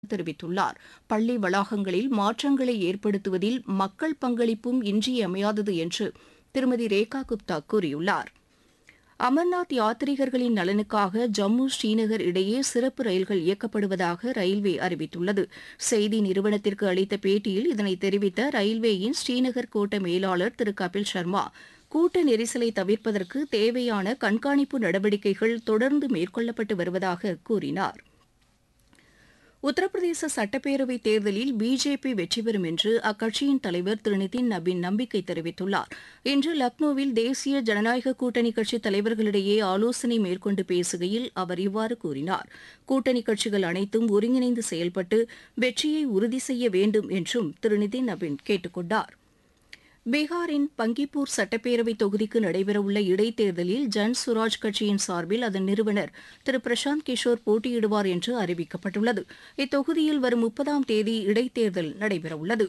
தெரிவித்துள்ளார் பள்ளி வளாகங்களில் மாற்றங்களை ஏற்படுத்துவதில் மக்கள் பங்களிப்பும் இன்றியமையாதது என்று திருமதி ரேகா குப்தா கூறியுள்ளார் அமர்நாத் யாத்ரீகர்களின் நலனுக்காக ஜம்மு ஸ்ரீநகர் இடையே சிறப்பு ரயில்கள் இயக்கப்படுவதாக ரயில்வே அறிவித்துள்ளது செய்தி நிறுவனத்திற்கு அளித்த பேட்டியில் இதனை தெரிவித்த ரயில்வேயின் ஸ்ரீநகர் கோட்ட மேலாளர் திரு கபில் சர்மா கூட்ட நெரிசலை தவிர்ப்பதற்கு தேவையான கண்காணிப்பு நடவடிக்கைகள் தொடர்ந்து மேற்கொள்ளப்பட்டு வருவதாக கூறினார் உத்தரப்பிரதேச சட்டப்பேரவைத் தேர்தலில் பிஜேபி வெற்றி பெறும் என்று அக்கட்சியின் தலைவர் திரு நிதின் நபீன் நம்பிக்கை தெரிவித்துள்ளார் இன்று லக்னோவில் தேசிய ஜனநாயக கூட்டணி கட்சித் தலைவர்களிடையே ஆலோசனை மேற்கொண்டு பேசுகையில் அவர் இவ்வாறு கூறினார் கூட்டணி கட்சிகள் அனைத்தும் ஒருங்கிணைந்து செயல்பட்டு வெற்றியை உறுதி செய்ய வேண்டும் என்றும் திரு நிதின் நபீன் கேட்டுக் கொண்டார் பீகாரின் பங்கிப்பூர் சட்டப்பேரவை தொகுதிக்கு நடைபெறவுள்ள இடைத்தேர்தலில் ஜன் சுராஜ் கட்சியின் சார்பில் அதன் நிறுவனர் திரு பிரசாந்த் கிஷோர் போட்டியிடுவார் என்று அறிவிக்கப்பட்டுள்ளது இத்தொகுதியில் வரும் முப்பதாம் தேதி இடைத்தேர்தல் நடைபெறவுள்ளது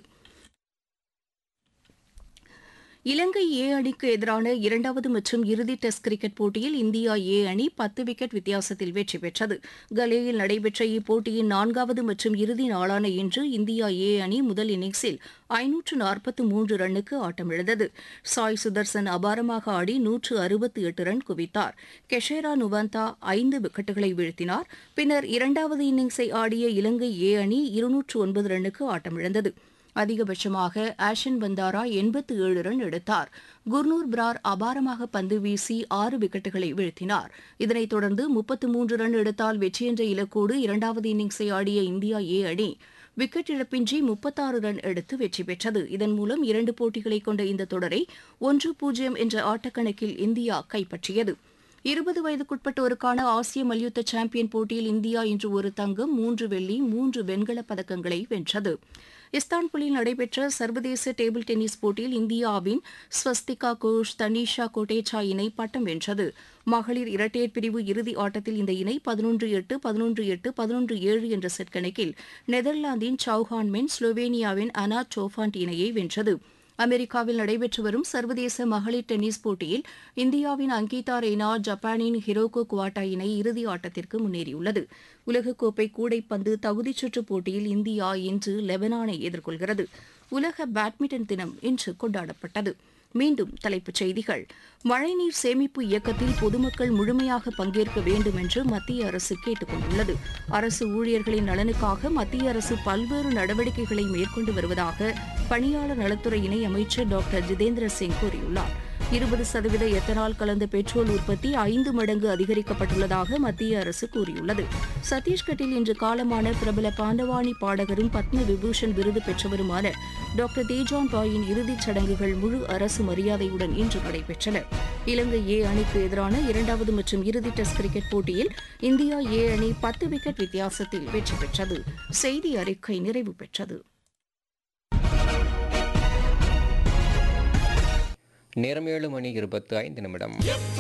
இலங்கை ஏ அணிக்கு எதிரான இரண்டாவது மற்றும் இறுதி டெஸ்ட் கிரிக்கெட் போட்டியில் இந்தியா ஏ அணி பத்து விக்கெட் வித்தியாசத்தில் வெற்றி பெற்றது கலேயில் நடைபெற்ற இப்போட்டியின் நான்காவது மற்றும் இறுதி நாளான இன்று இந்தியா ஏ அணி முதல் இன்னிங்ஸில் ஐநூற்று நாற்பத்து மூன்று ரன்னுக்கு ஆட்டமிழந்தது சாய் சுதர்சன் அபாரமாக ஆடி நூற்று அறுபத்தி எட்டு ரன் குவித்தார் கெஷேரா நுவந்தா ஐந்து விக்கெட்டுகளை வீழ்த்தினார் பின்னர் இரண்டாவது இன்னிங்ஸை ஆடிய இலங்கை ஏ அணி இருநூற்று ஒன்பது ரன்னுக்கு ஆட்டமிழந்தது அதிகபட்சமாக ஆஷன் பந்தாரா எண்பத்து ஏழு ரன் எடுத்தார் குர்னூர் பிரார் அபாரமாக பந்து வீசி ஆறு விக்கெட்டுகளை வீழ்த்தினார் இதனைத் தொடர்ந்து முப்பத்து மூன்று ரன் எடுத்தால் வெற்றி என்ற இலக்கோடு இரண்டாவது இன்னிங்ஸை ஆடிய இந்தியா ஏ அணி விக்கெட் இழப்பின்றி முப்பத்தாறு ரன் எடுத்து வெற்றி பெற்றது இதன் மூலம் இரண்டு போட்டிகளை கொண்ட இந்த தொடரை ஒன்று பூஜ்ஜியம் என்ற ஆட்டக்கணக்கில் இந்தியா கைப்பற்றியது இருபது வயதுக்குட்பட்டோருக்கான ஆசிய மல்யுத்த சாம்பியன் போட்டியில் இந்தியா இன்று ஒரு தங்கம் மூன்று வெள்ளி மூன்று வெண்கலப் பதக்கங்களை வென்றது இஸ்தான்புல்லில் நடைபெற்ற சர்வதேச டேபிள் டென்னிஸ் போட்டியில் இந்தியாவின் ஸ்வஸ்திகா கோஷ் தனிஷா கோட்டேச்சா இணை பட்டம் வென்றது மகளிர் இரட்டையர் பிரிவு இறுதி ஆட்டத்தில் இந்த இணை பதினொன்று எட்டு பதினொன்று எட்டு பதினொன்று ஏழு என்ற செட் கணக்கில் நெதர்லாந்தின் சவுஹான் மென் ஸ்லோவேனியாவின் அனா சோஃபாண்ட் இணையை வென்றது அமெரிக்காவில் நடைபெற்று வரும் சர்வதேச மகளிர் டென்னிஸ் போட்டியில் இந்தியாவின் அங்கிதா ரெய்னா ஜப்பானின் ஹிரோகோ குவாட்டா இணை இறுதி ஆட்டத்திற்கு முன்னேறியுள்ளது உலகக்கோப்பை கூடைப்பந்து தகுதிச் சுற்றுப் போட்டியில் இந்தியா இன்று லெபனானை எதிர்கொள்கிறது உலக பேட்மிண்டன் தினம் இன்று கொண்டாடப்பட்டது மீண்டும் தலைப்புச் செய்திகள் மழைநீர் சேமிப்பு இயக்கத்தில் பொதுமக்கள் முழுமையாக பங்கேற்க வேண்டும் என்று மத்திய அரசு கேட்டுக் கொண்டுள்ளது அரசு ஊழியர்களின் நலனுக்காக மத்திய அரசு பல்வேறு நடவடிக்கைகளை மேற்கொண்டு வருவதாக பணியாளர் நலத்துறை இணை அமைச்சர் டாக்டர் ஜிதேந்திர சிங் கூறியுள்ளார் இருபது சதவீத எத்தனால் கலந்த பெட்ரோல் உற்பத்தி ஐந்து மடங்கு அதிகரிக்கப்பட்டுள்ளதாக மத்திய அரசு கூறியுள்ளது சத்தீஸ்கட்டில் இன்று காலமான பிரபல பாண்டவாணி பாடகரும் பத்ம விபூஷன் விருது பெற்றவருமான டாக்டர் தேஜான் பாயின் இறுதிச் சடங்குகள் முழு அரசு மரியாதையுடன் இன்று நடைபெற்றன இலங்கை ஏ அணிக்கு எதிரான இரண்டாவது மற்றும் இறுதி டெஸ்ட் கிரிக்கெட் போட்டியில் இந்தியா ஏ அணி பத்து விக்கெட் வித்தியாசத்தில் வெற்றி பெற்றது செய்தி அறிக்கை நிறைவு பெற்றது நேரம் ஏழு மணி இருபத்தி ஐந்து நிமிடம்